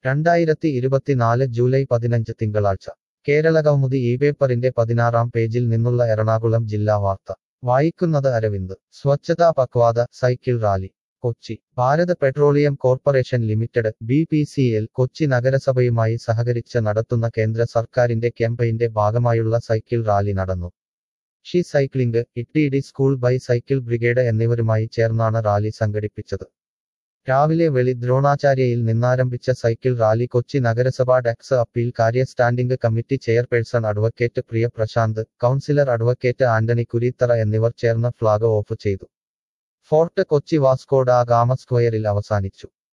രണ്ടായിരത്തി ഇരുപത്തിനാല് ജൂലൈ പതിനഞ്ച് തിങ്കളാഴ്ച കേരള കൗമുദി ഈ പേപ്പറിന്റെ പതിനാറാം പേജിൽ നിന്നുള്ള എറണാകുളം ജില്ലാ വാർത്ത വായിക്കുന്നത് Aravind Swachhta Pakhwada cycle rally Kochi Bharat Petroleum Corporation Limited B P C L Kochi നഗരസഭയുമായി സഹകരിച്ച് നടത്തുന്ന കേന്ദ്ര സർക്കാരിന്റെ ക്യാമ്പയിന്റെ ഭാഗമായുള്ള സൈക്കിൾ റാലി നടന്നു ഷി സൈക്ലിംഗ് ഇട്ടിഡി സ്കൂൾ ബൈ സൈക്കിൾ ബ്രിഗേഡ് എന്നിവരുമായി ചേർന്നാണ് റാലി സംഘടിപ്പിച്ചത് രാവിലെ വെളി ദ്രോണാചാര്യയിൽ നിന്നാരംഭിച്ച സൈക്കിൾ റാലി കൊച്ചി നഗരസഭ ടാക്സ് അപ്പീൽ കാര്യ standing committee chairperson advocate Priya Prashanth councillor advocate Antony Kureethara എന്നിവർ ചേർന്ന് ഫ്ളാഗ് ഓഫ് ചെയ്തു ഫോർട്ട് കൊച്ചി വാസ്കോഡ ഗാമ സ്ക്വയറിൽ അവസാനിച്ചു